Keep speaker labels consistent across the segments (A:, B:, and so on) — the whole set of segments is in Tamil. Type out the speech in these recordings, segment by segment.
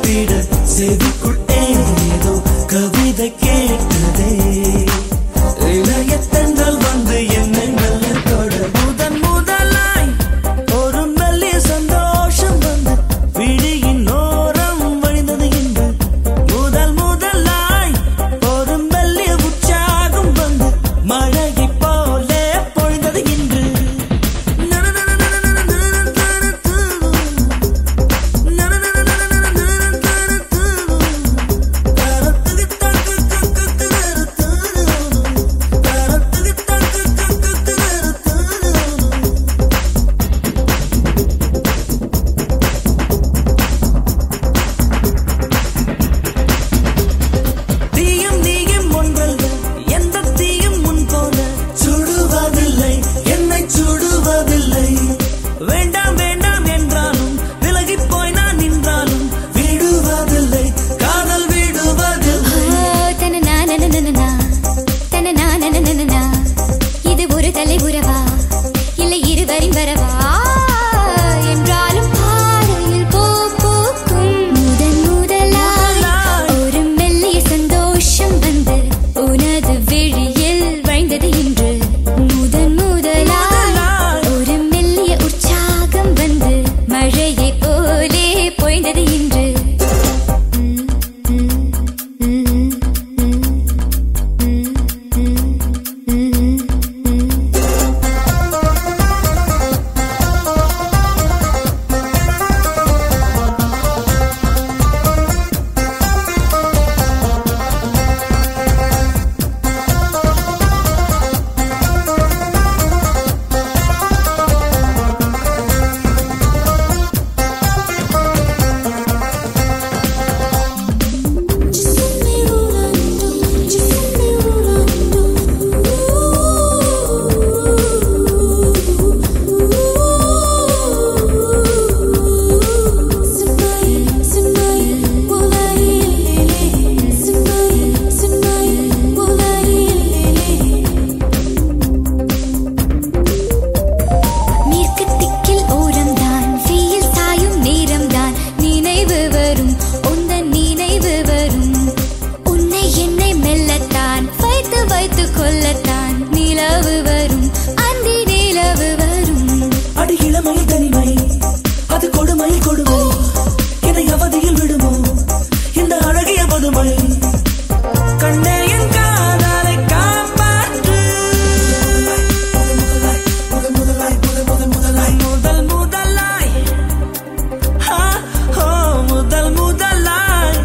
A: அடித்திட செவிக்குள் ஏதோ கவிதை கேட்டதே இளையத்தென்றல் வந்து என்னை நல்ல தொட முதன் முதலாய் ஒரு மெல்லிய சந்தோஷம் வந்து விழியின் ஓரம் வழிந்தது இன்று முதல் முதலாய் ஒரு மெல்லிய உற்சாகம் வந்து மழையை போலே பொழிந்தது இன்று தீயும் நீயும் ஒன்றல்ல எந்த தீயும் முன் போல சுடுவதில்லை என்னை சுடுவதில்லை வேண்டாம் வேண்டாம் என்றாலும் விலகி போய் நான் நின்றாலும் விடுவதில்லை காதல் விடுவதில்லை
B: தனநானனனனனா, தனநானனனனனா. இது ஒரு தலை உறவா இல்லை இருவரின் வரவா என்றாலும் பாறையில் பூ பூக்கும் முதன் முதலாய் ஒரு மெல்லிய சந்தோஷம் வந்து உனது விழியில் வழிந்தது இன்று முதன் முதலாய் ஒரு மெல்லிய உற்சாகம் வந்து மழையை போலே பொய்ந்தது இன்று மேற்கு திக்கில் ஓரம்தான் வெயில் சாயும் நேரம்தான் நினைவு வரும் உந்தன் நினைவு வரும் உன்னை என்னை மெல்லத்தான் வைத்து வைத்து கொல்லத்தான் நிலவு வரும் அந்தி நிலவு வரும்
A: அடி இளமையில் தனிமை அது கொடுமையில் கொடுமை என்னை அவதியில் விடுமோ இந்த அழகிய பதுமை கண்ணே என் காதலை காப்பாற்று முதல் முதலாய் ஆ, ஓ, முதல் முதலாய்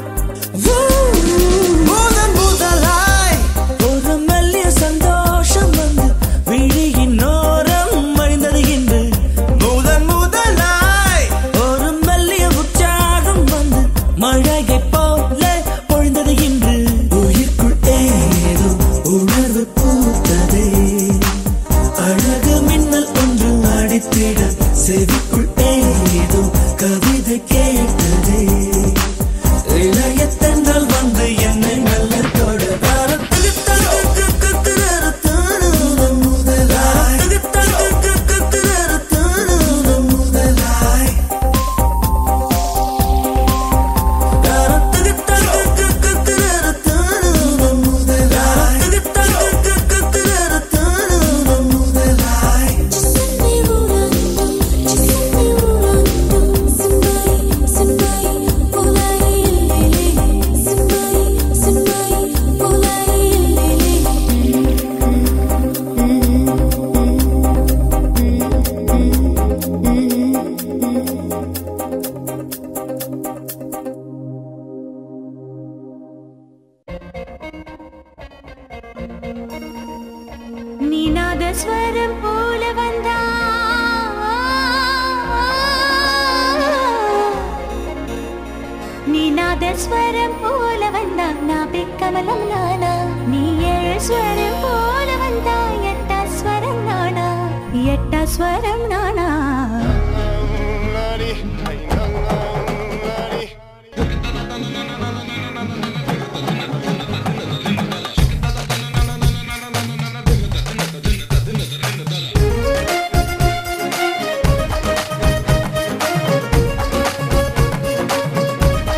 A: முதல் முதலாய் ஒரு மெல்லிய சந்தோஷம் வந்து விழியின் ஓரம் மழிந்தது இன்று முதன் முதலாய் ஒரு மெல்லிய உற்சாகம் வந்து மழையை போல பொழிந்தது இன்று உயிர்க்குள் ஏதோ உணர்வு பூத்ததே அழகு மின்னல் ஒன்று அடித்திட செவிக்குள் ஏதோ கவிதை கேட்டதே இளையத்தென்றல் வந்து என்னை நல்ல தொட முதலாய்
B: நீநாதஸ்வரம் போல வந்தா நீநாதஸ்வரம் போல வந்தா நாபி கமலம் நானா நீ ஏழு ஸ்வரம் போல வந்தா எட்டா ஸ்வரம் நானா எட்டா ஸ்வரம் நானா
C: Thank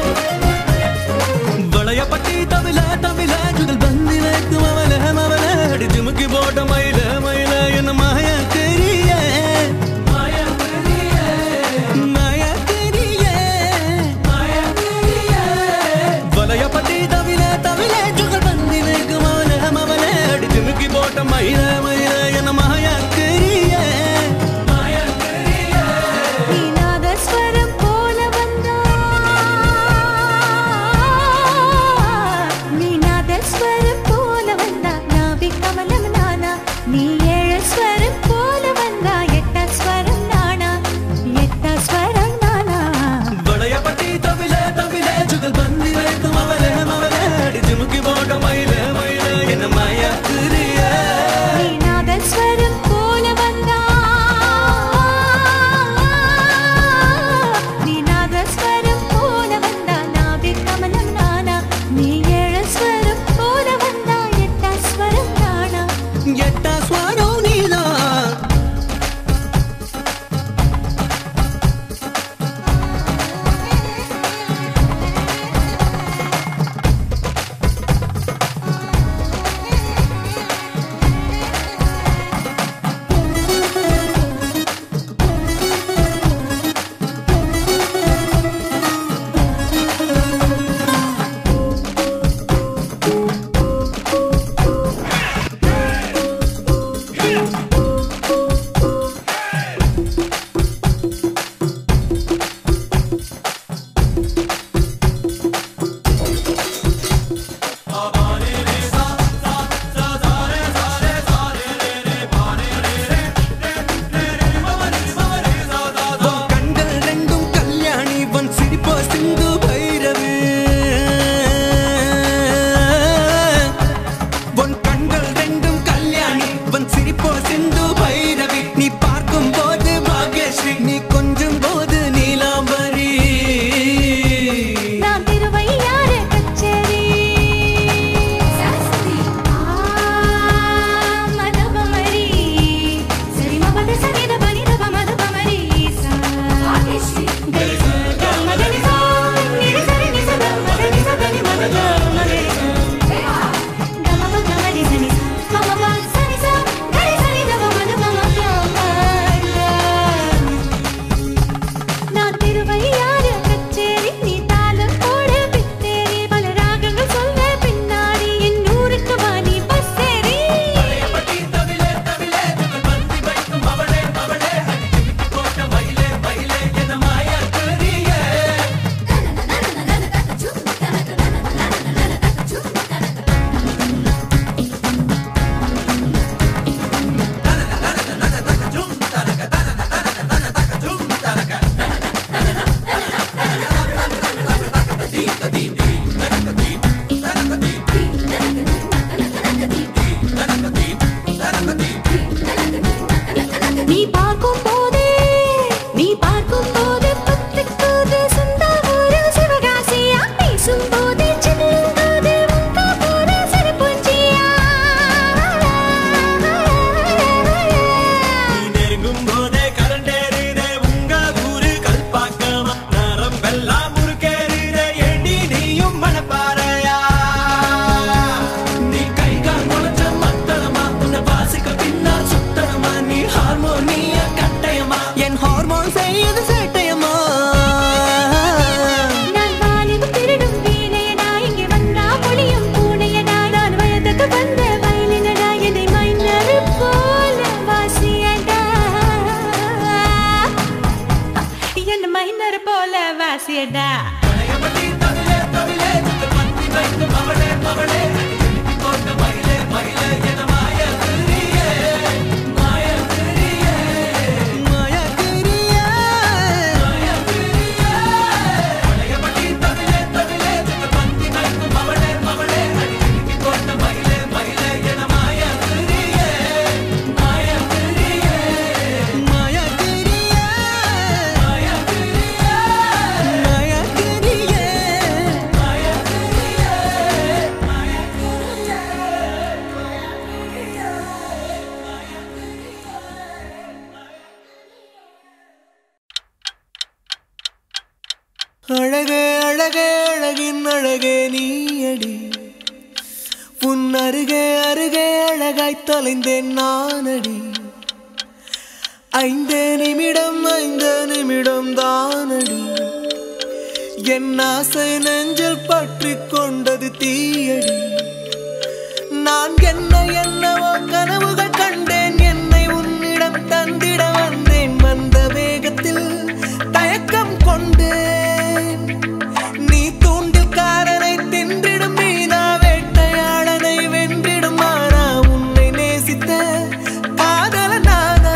A: அழகே அழகே அழகின் அழகே நீயடி உன் அருகே அருகே அழகாய் தொலைந்தேன் நானடி ஐந்தே நிமிடம் ஐந்து நிமிடம் தானடி என் ஆசை நெஞ்சில் பற்றி கொண்டது தீயடி நான் என்ன என்னவோ கனவுகள் கண்டேன் என்னை உன்னிடம் தந்திட வந்தேன் வந்த வேகத்தில் தயக்கம் கொண்டேன் நீ தூண்டில் காரனை தின்றிடும் மீனா வேட்டையாளனை வென்றிடும் ஆனா உன்னை நேசித்த காதல நானா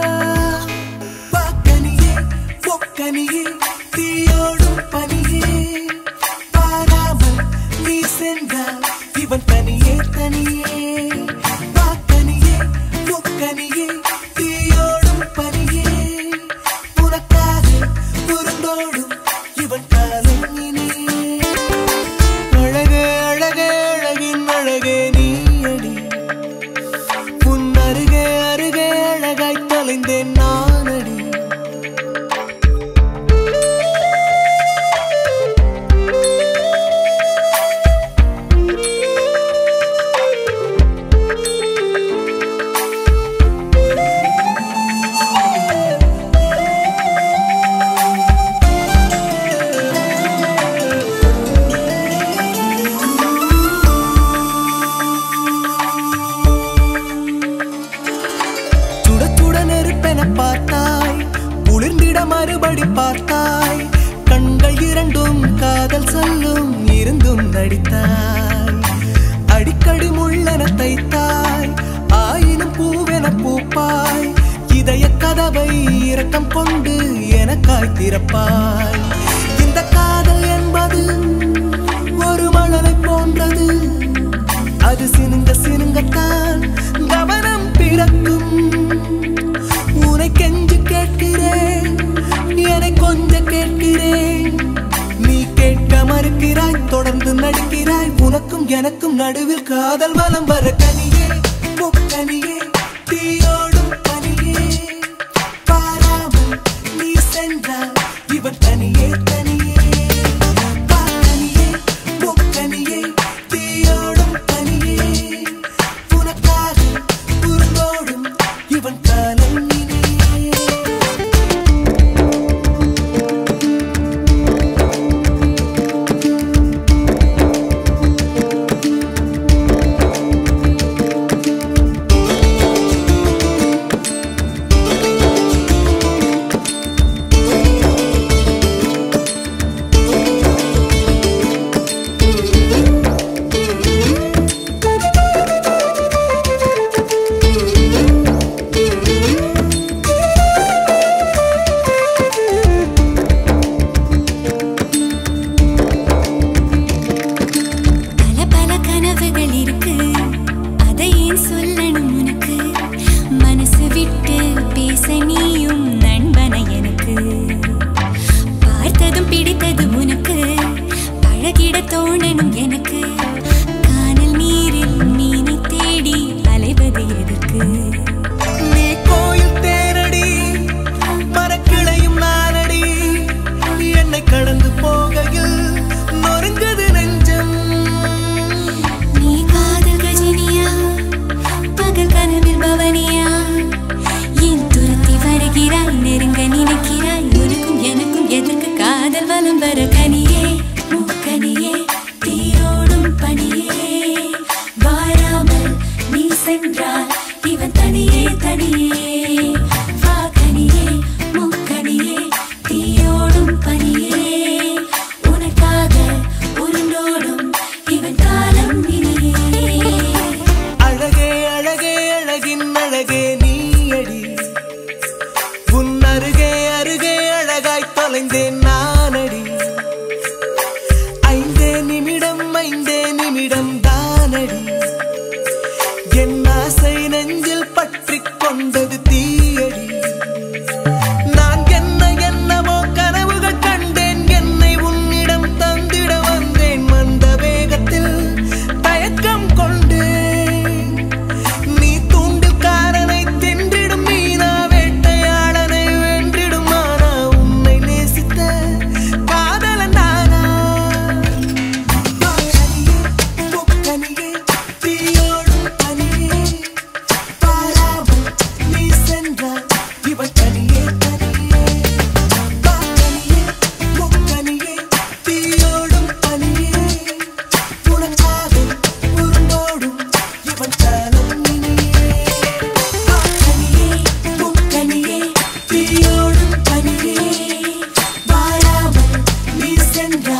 A: பாக்கனியே பொக்கனியே தீயோடும் பனியே பாராமல் நீ சென்றால் இவன் தனியே தனியே பாக்கனியே பொக்கனியே தீயோடும் பனியே உனக்காக உருண்டோடும் இவன் காலம் இனியே அழகே அழகே அழகின் அழகே நீயடி உன் அருகே அருகே அழகாய் தொலைந்தேன் நானடி சுட சுட நெருப்பென பார்த்தாய் குளிர்ந்திட மறுபடி பார்த்தாய் கண்கள் இரண்டும் காதல் சொல்லும் இருந்தும் நடித்தாய் அடிக்கடி முள்ளென தைத்தாய் ஆயினும் பூவென பூப்பாய் இதய கதவை இரக்கம் கொண்டு எனக்காய் திறப்பாய் இந்த காதல் என்பது ஒரு மழலை போன்றது அது சினுங்க சினுங்கத்தான் கவனம் பிறக்கும் உனை கெஞ்சு கேட்கிறேன் என்னை கொஞ்சம் கேட்கிறேன் நீ கேட்க மறுக்கிறாய் தொடர்ந்து நடிக்கிறாய் உனக்கும் எனக்கும் நடுவில் காதல் வலம் வர கனியே முக்கனியே தீயோடும் பனியே பாராமல் நீ சென்றால் இவன் தனியே தனியே பாக்கனியே முக்கனியே தீயோடும் பனியே உனக்காக உருந்தோடும் இவன் காலம் இனியே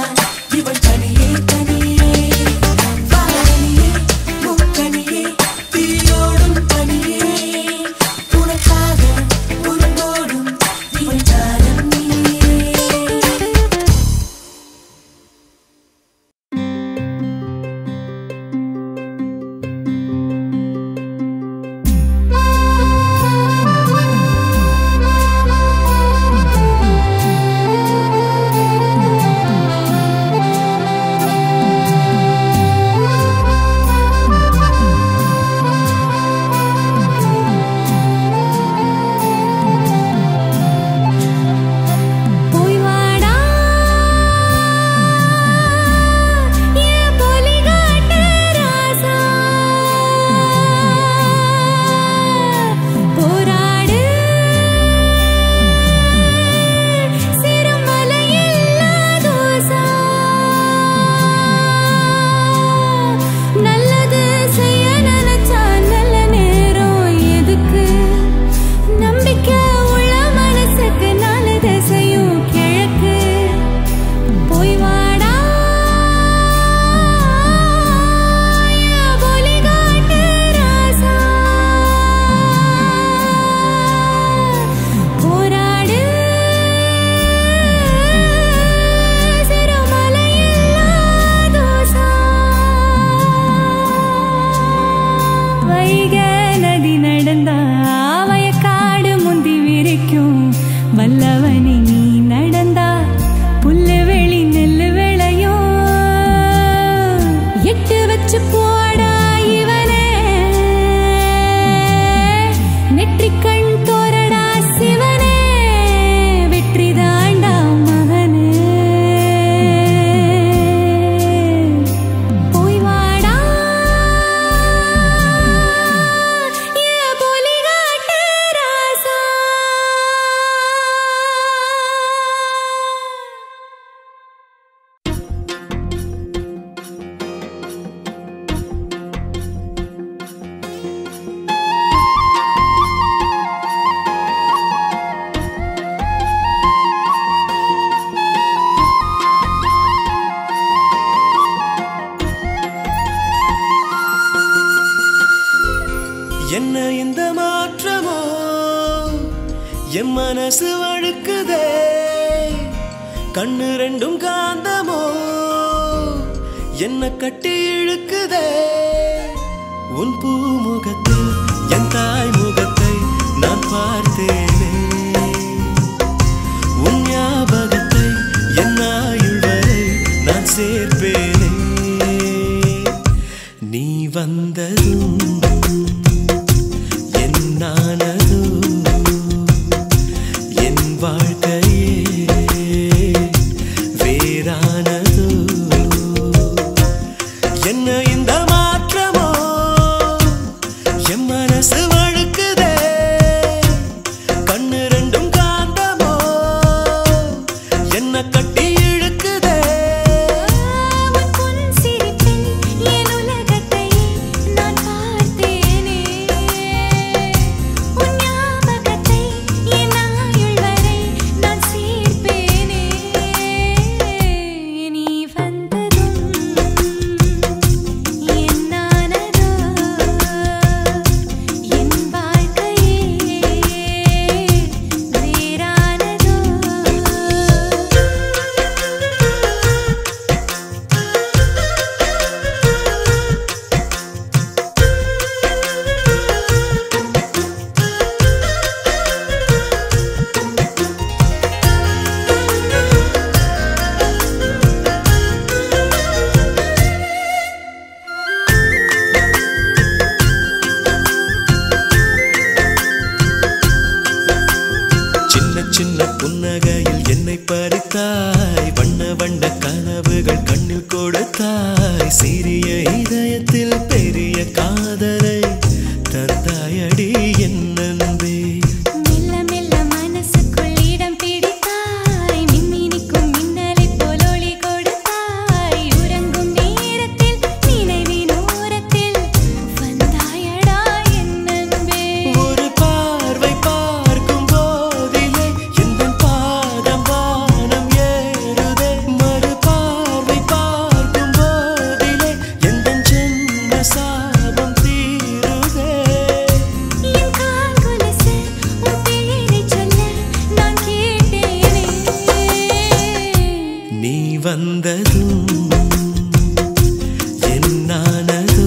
A: வந்தாள் இவள் தனியே தனியே வாழனியே முக்கனியே தீயோடும் பனியே உனக்காக உருண்டோடும் இவள் ஜாலம் நீயே
B: போய் வாடா என் பொலிகாட்டு ராசா போராடு சிறுமலையில்லா தோசா நல்லது செய்ய நினைச்சா நல்ல நேரம் எதுக்கு நம்பிக்கை உள்ள மனசுக்கு நாலு திசையும் கிழக்கு போய் வாடா என் பொலிகாட்டு ராசா போராடு சிறுமலையில்லா தோசா வைக நதி நடந்தா வயக்காடு முந்தி விரிக்கும் வல்லவனி நீ நடந்தா புல்லு வெளி நெல்லு விளையும் எட்டு வச்சு போடா இவனே நெற்றிக்கண் தோரடா சிவனே வெற்றி தாண்டா மகனே போய் வாடா என் பொலிகாட்டு ராசா
A: என்ன இந்த மாற்றமோ என் மனசு வழுக்குதே கண்ணு ரெண்டும் காந்தமோ என்ன கட்டி இழுக்குதே உன் பூமுகத்தில் என் தாய் முகத்தை நான் பார்த்தேனே உன் ஞாபகத்தை என் ஆயுள் வரை நான் சேர்ப்பேனே நீ வந்ததும் என்னானதோ என் வாழ்க்கையே வேறானதோ என்ன இந்த மாற்றமோ என் மனசு வழுக்குதே கண்ணு ரெண்டும் காந்தமோ என்ன கட்டி இழுக்குதே
B: உன் பொன் சிரிப்பில் என் உலகத்தை நான் பார்த்தேனே உன் ஞாபகத்தை என் ஆயுள் வரை நான் சேர்ப்பேனே நீ வந்ததும் என்னானதோ என் வாழ்க்கையே வேறானதோ
A: சின்ன சின்ன புன்னகையில் என்னை பறித்தாய் வண்ண வண்ண கனவுகள் கண்ணில் கொடுத்தாய் சிறிய இதயத்தில் பெரிய காதலை தந்தாயடி என் நன்பே
B: மெல்ல மெல்ல மனசுக்குள் இடம் பிடித்தாய் மின்மினிக்கும் மின்னலைப் போல் ஒளி கொடுத்தாய் உறங்கும் நேரத்தில் நினைவின் ஓரத்தில் வந்தாயடா என் அன்பே
A: ஒரு பார்வை பார்க்கும் போதிலே எந்த பாதம் வானம் ஏறுதே மறு பார்வை என்னானதோ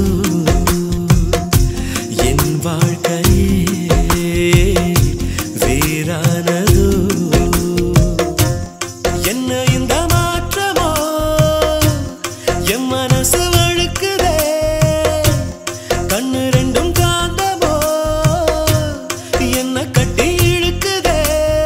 A: என் வாழ்க்கையே வேறானதோ என்ன இந்த மாற்றமோ என் மனசு வழுக்குதே கண்ணு ரெண்டும் காந்தமோ என்ன கட்டி இழுக்குதே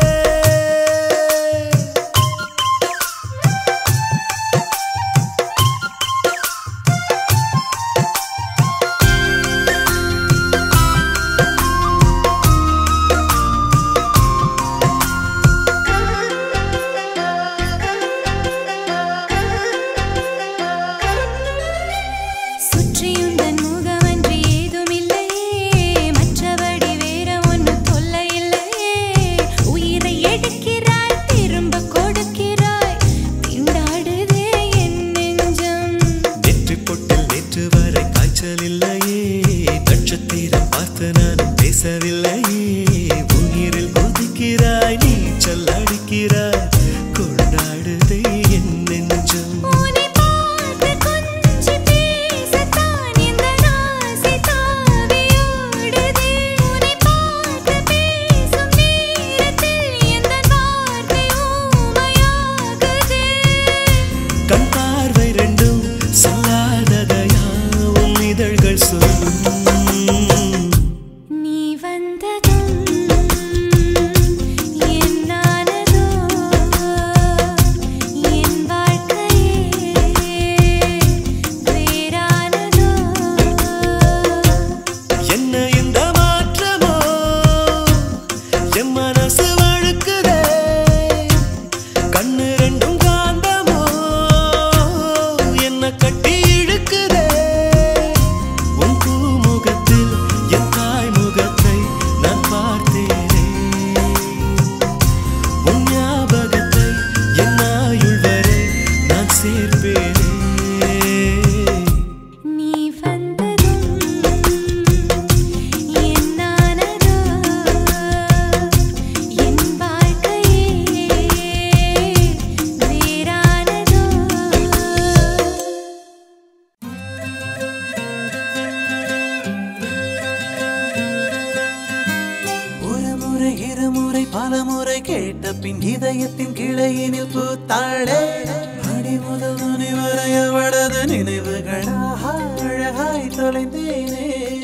B: சுற்றியுந்தன் முகமன்றி ஏதுமில்லையே மற்றபடி வேற ஒன்றும் தொல்லை இல்லையே உயிரை எடுக்கிறாய் திரும்ப கொடுக்கிறாய் திண்டாடுதே என் நெஞ்சம்
A: நெற்றி பொட்டில் நேற்று வரை காய்ச்சல் இல்லையே நட்சத்திரம் பார்த்து நான் பேசவில்லையே உயிரில் கொதிக்கிறாய் நீச்சல் அடிக்கிறாய் கொண்டாடுதே என் நெஞ்சம்
B: உன்னை பார்த்து கொஞ்சி பேசத்தான் இந்த ஆசை தாவியோடுதே உன்னை பார்த்து பேசும் நேரத்தில் எந்த வார்த்தை ஊமையாகுதே
A: கண் பார்வை ரெண்டும் சொல்லாததையா உன் இதழ்கள் சொல்லும்
B: நீ வந்ததும் என்னானதோ என் வாழ்க்கையே வேறானதோ
A: என்ன இந்த மாற்றமோ என் மனசு வழுக்குதே கண்ணு ரெண்டும் காந்தமோ என்ன கட்டி இழுக்குதே உன் பூமுகத்தில் என் தாய் முகத்தை நான் பார்த்தேனே உன் ஞாபகத்தை என் ஆயுள் வரை நான் சேர்ப்பேனே
B: நீ வந்ததும் என்னானதோ என் வாழ்க்கையே வேறானதோ
C: ஒரு முறை இருமுறை பல முறை கேட்ட பின் இதயத்தின் கிளையினில் பூத்தாளே அடி முதல் நுனி வரை அவளது நினைவுகளாக அழகாய் தொலைந்தேனே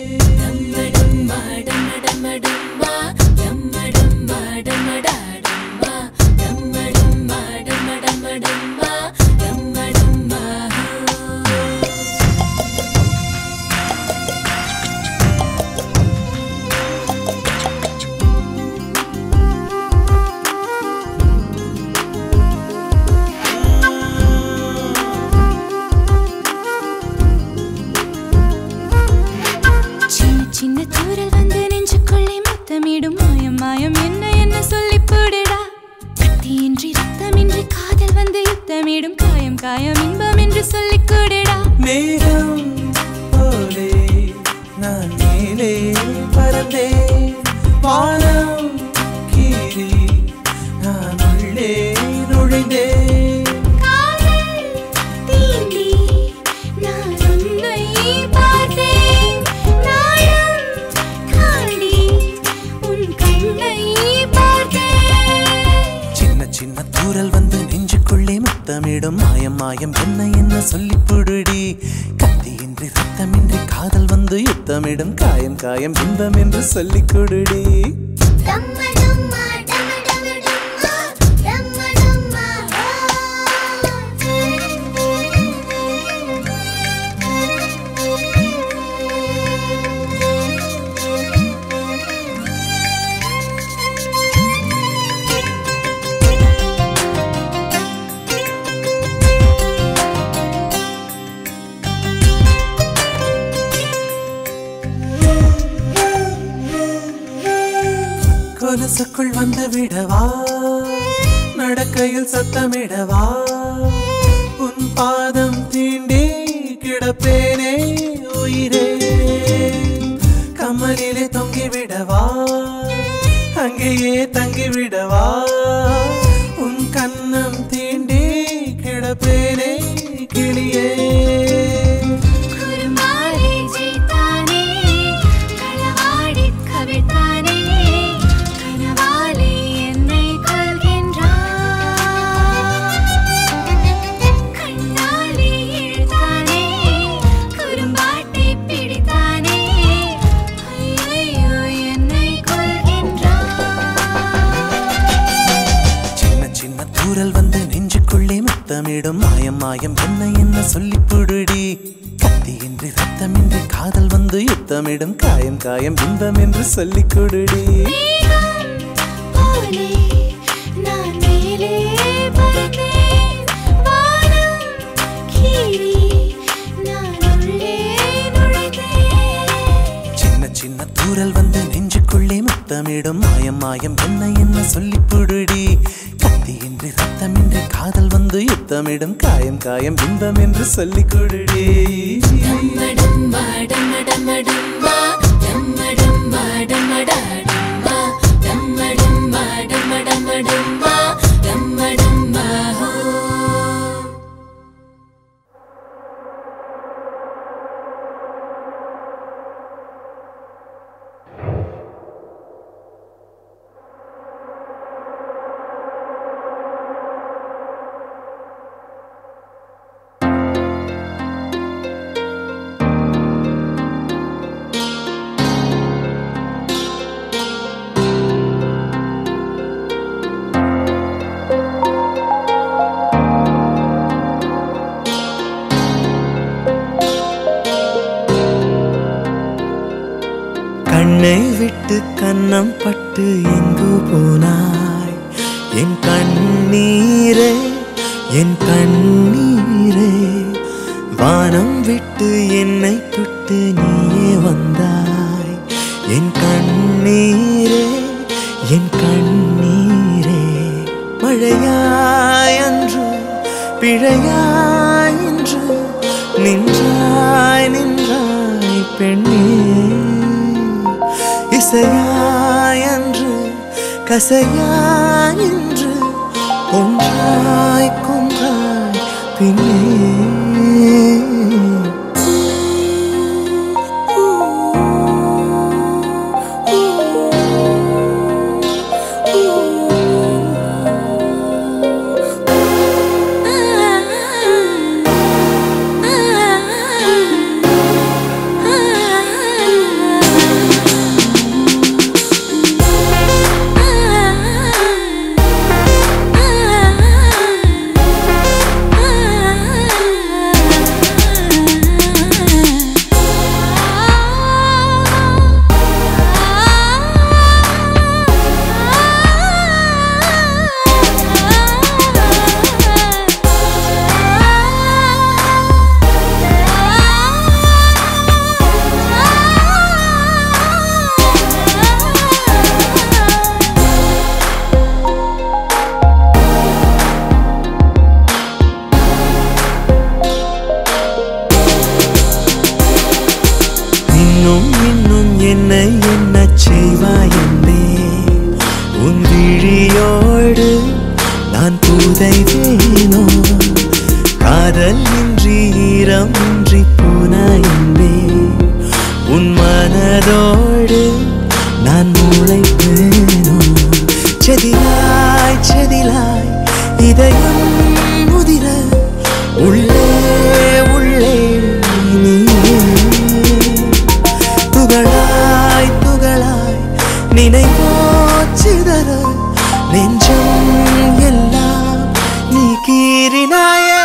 B: சின்ன சின்ன தூரல் வந்து நெஞ்சுக்குள்ளே முத்தமிடும் மாயம் மாயம் என்ன என்ன சொல்லி போடுடா கத்தியின்றி ரத்தமின்றி காதல் வந்து யுத்தமிடும் காயம் காயம் இன்பம் என்று சொல்லிக் கொடுடா
C: மேகம் போலே நான் மேலே பறந்தேன் வானம் கீழே நான் உள்ளே நுழைந்தேன்
B: காதல் தீண்டி நான் உன்னை பார்த்தேன் நாளும் காண்டி உன் கண்ணை பார்த்தேன்
C: சின்ன சின்ன தூரல் வந்து நெஞ்சுக்குள்ளே முத்தமிடும் மாயம் மாயம் என்ன என்ன சொல்லி புடுடி கத்தியின்றி ரத்தமின்றி காதல் வந்து யுத்தமிடும் காயம் காயம் இன்பம் என்று சொல்லிக் கொடுடி
B: டம்ம டம்ம டம்ம டம்ம டம்ம டம்ம டம்ம
C: கொலுசுக்குள் வந்து விடவா நடக்கையில் சத்தமிடவா உன் பாதம் தீண்டி கிடப்பேனே உயிரே கமலிலே தொங்கி விடவா அங்கேயே தங்கி விடவா உன் கண்ணம் தீண்டி கிடப்பேனே யுத்தமிடும் மாயம் மாயம் என்ன என்ன சொல்லி புடுடி கத்தியின்றி ரத்தமின்றி காதல் வந்து யுத்தமிடும் காயம் காயம் இன்பம் என்று சொல்லிக் கொடுடி
B: போலே நான் மேலே பறந்தேன் வானம் கீறி நான் உள்ளே நுழைந்தேன்
C: சின்ன சின்ன தூரல் வந்து நெஞ்சுக்குள்ளே முத்தமிடும் மாயம் மாயம் என்ன என்ன சொல்லி புடுடி கத்தியின்றி ரத்தமின்றி காதல் வந்து யுத்தமிடும் காயம் காயம் இன்பம் என்று சொல்லிக் கொடுடி
B: டம்மடம்மா டம்மடம்மடம்மா டம்மடம்மா டம்மடாடம்மா டம்மடம்மா டம்மடம்மடம்மா டம்மடம்மா ஹோ
A: கண்ணை விட்டு கன்னம் பட்டு எங்கு போனாய் என் கண்ணீரே என் கண்ணீரே வானம் விட்டு என்னை விட்டு நீயே வந்தாய் என் கண்ணீரே என் கண்ணீரே மழையாய் அன்று பிழையாய் இன்று நின்றாய் நின்றாய் பெண்ணே இசையாய் அன்று கசையாய் இன்று கொன்றாய் கொன்றாய் பின்னே இன்னும் இன்னும் என்னை என்ன செய்வாய் என்னே உன் விழியோடு நான் புதைவேனோ காதல் இன்றி ஈரம் இன்றி போனாய் என்பே உன் மனதோடு நான் முளைப்பேனோ செதிலாய் செதிலாய் இதயம் முதிர உள்ளே உள்ளே நீயே துகளாய் துகளாய் நினைவோச்சிதற நெஞ்சம் எல்லாம் நீ கீறினாயே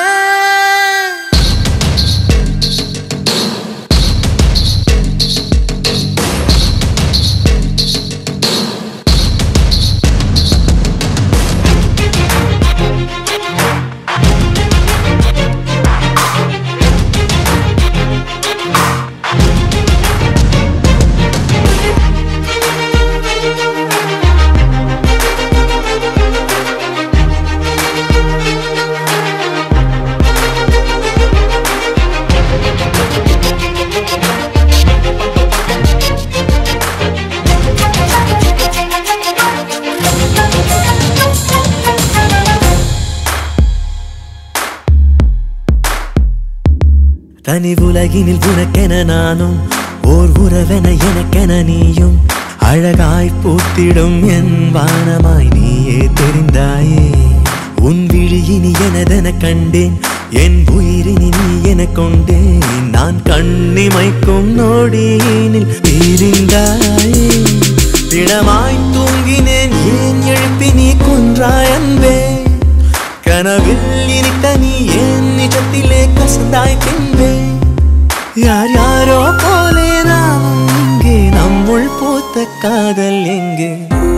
A: தனி உலகினில் உனக்கென நானும் ஓர் உறவென எனக்கென நீயும் அழகாய் பூத்திடும் என் வானமாய் நீயே தெரிந்தாயே உன் விழியினி எனதென கண்டேன் என் உயிரினி நீ என கொண்டேன் நான் கண்ணிமைக்கும் நொடியினில் பிரிந்தாயே திடமாய் தூங்கினேன் ஏன் எழுப்பி நீ கொன்றாய் அன்பே கனவில் இனித்த நீ ஏன் நிஜத்திலே கசந்தாய் பின்பே யார் யாரோ போலே நாம் இங்கே நம்முள் பூத்த காதல் எங்கே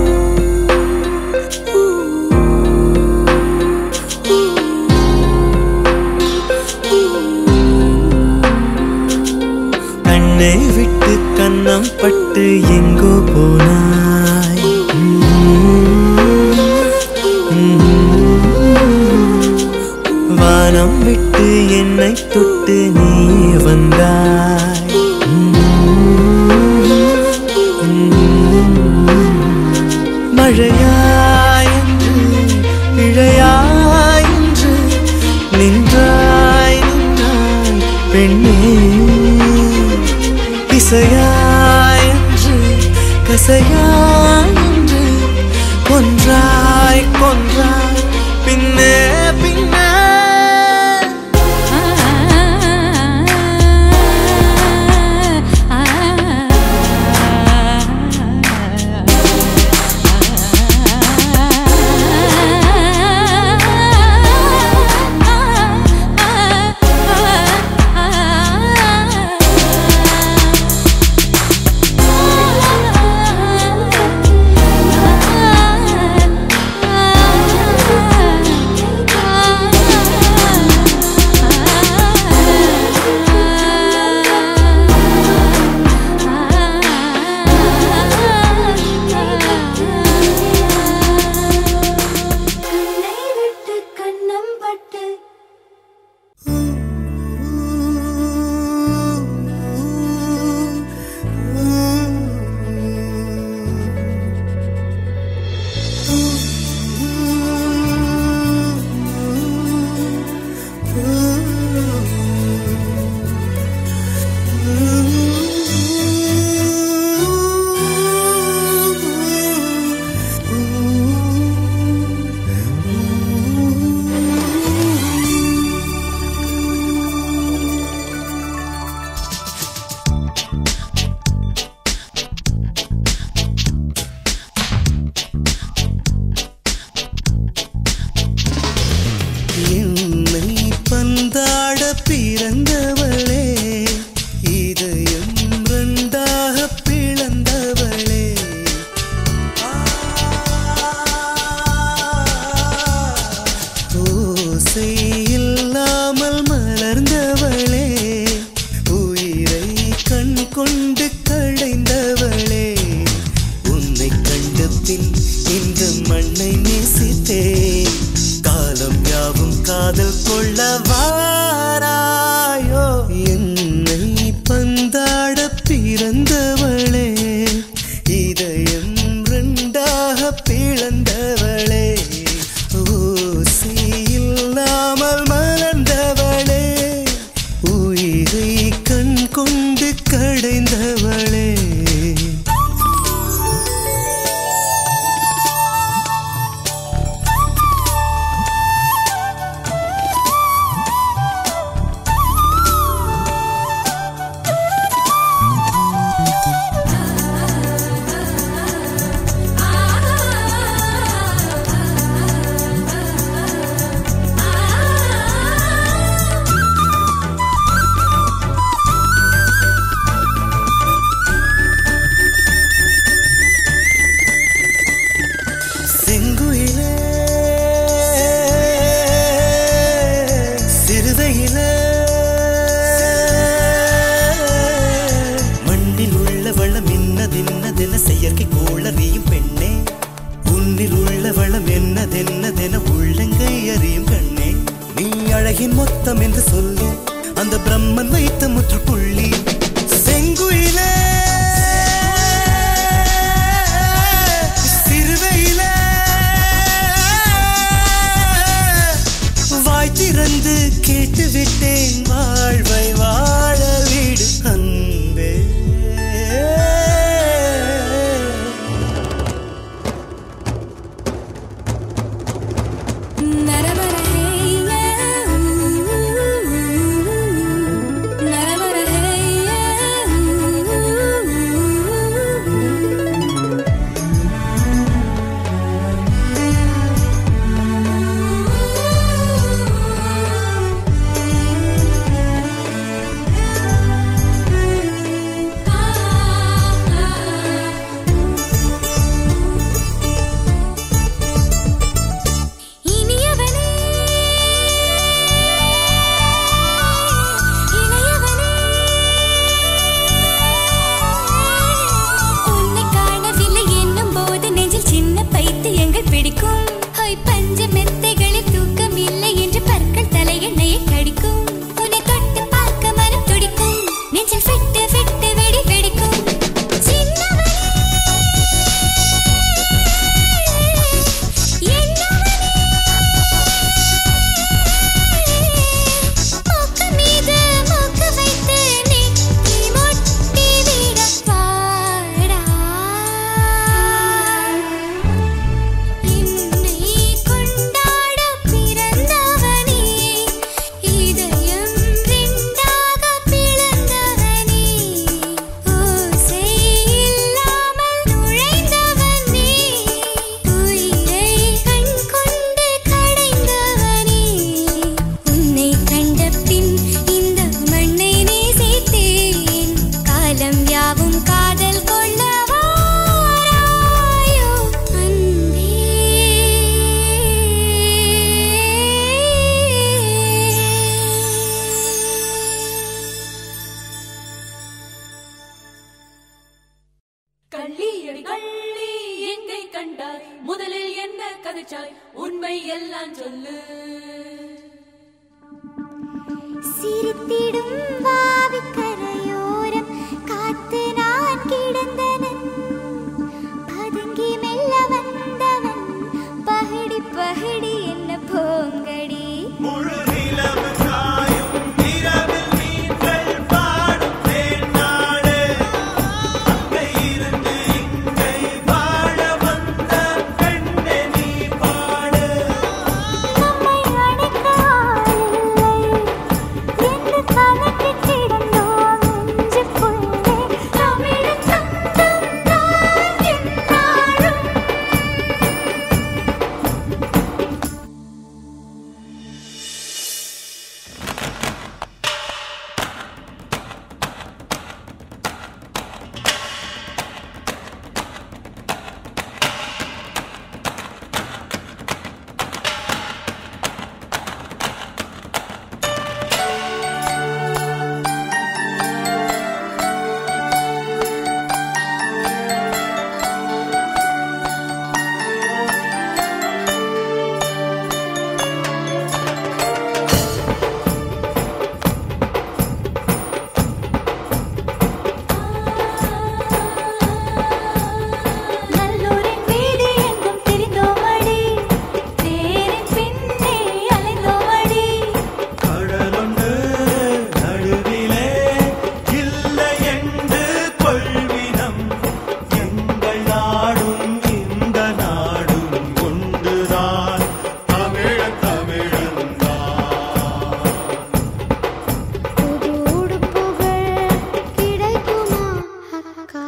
A: கண்ணை விட்டு கண்ணம் பட்டு எங்கோ போனாய் வானம் விட்டு என்னை தொட்டு நீ வந்தாய் மழையாய் என்று இழையாய் என்று நின்றாய் நின்றாய் பெண்ணே இசையாய் என்று கசையாய் என்று கொன்றாய் கொன்றாய் பின்னே பின்னே
B: கண்ணை விட்டு கண்ணம் பட்டு
C: என்னை பந்தாட பிறந்தவளே இதயம் ரெண்டாக பிளந்தவளே ஓசை இல்லாமல் மலர்ந்தவளே உயிரை கண் கொண்டு கடைந்தவளே உன்னை கண்ட பின் இந்த மண்ணை நேசித்தேன் காலம் யாவும் காதல் கொள்ள வாராயோ என்னை பந்தாட பிறந்தவளே இதயம் ரெண்டாக பிளந்தவளே ஓசை இல்லாமல் மலர்ந்தவளே உயிரை கண் கொண்டு கடைந்தவளே செங்குயிலே சிறுதையிலே மண்ணில் உள்ள வளம் என்னதென்னதென செயற்கை கோளறியும் பெண்ணே உன்னில் உள்ள வளம் என்னதென்னதென உள்ளங்கை அறியும் கண்ணே நீ அழகின் மொத்தம் என்று சொல்லி அந்த பிரம்மன் வைத்த முற்றுப்புள்ளி செங்குயிலே சிறுவையிலே வாய் திறந்து கேட்டு விட்டேன் வாழ்வை வாழ வீடு அன்பே
B: நரவர ஹேயே நரவர ஹேயே
D: பேச்சாய் உண்மை எல்லாம் சொல்லு
E: சிரித்திடும் வாவிக்கரையோரம் காத்து நான் கிடந்தனன் பதுங்கி மெல்ல வந்தவன் பகடி பகடி என்ன போங்கடி
A: முழு நிலவு காயும் இரவில் மீன்கள் பாடும் தேனாடு அங்கே இருந்து இங்கே வாழ வந்த பெண்ணே நீ பாடு
E: நம்மை அணைக்க ஆளில்லை என்று கலங்கி கிடந்தோம் நெஞ்சுக்குள்ளே தமிழ் சத்தம் தான் என்னாலும் நல்லூரின் வீதி எங்கும் திரிந்தோமடி தேரின் பின்னே அலைந்தோமடி
A: கடலுண்டு நடுவிலே இல்லை என்று கொள்வினம் எங்கள் நாடும் இந்த நாடும் ஒன்றுதான் தமிழ தமிழன்தான்
E: புது உடுப்புகள் கிடைக்குமா அக்கா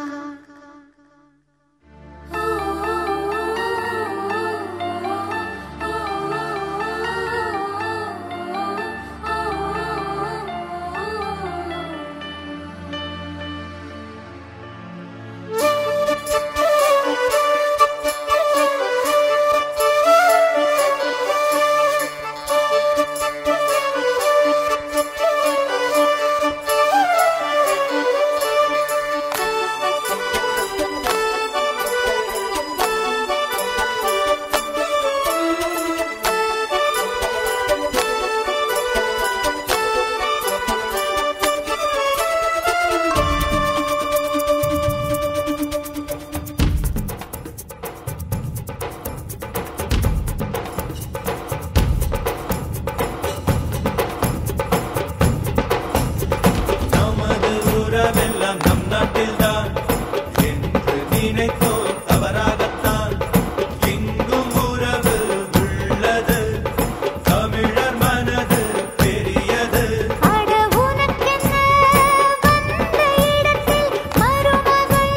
A: நமது உறவெல்லாம் நம் நாட்டில்தான் என்று நினைத்தோம் தவறாகத்தான் எங்கும் உறவு உள்ளது தமிழர் மனது பெரியது
E: அட உனக்கென்ன வந்த இடத்தில் மருமகள்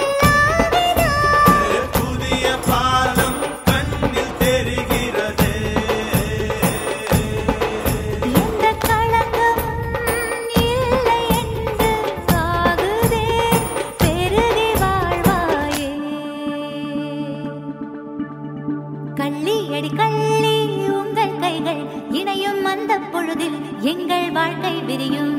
E: ஆவினாள்
A: புதிய பாலம் கண்ணில் தெரிகிறது
E: எந்த களங்கம் இல்லை என்று ஆகுதே பெருகி வாழ்வாயே கள்ளி அடி கள்ளி உங்கள் கைகள் இணையும் அந்த பொழுதில் எங்கள் வாழ்க்கை விரியும்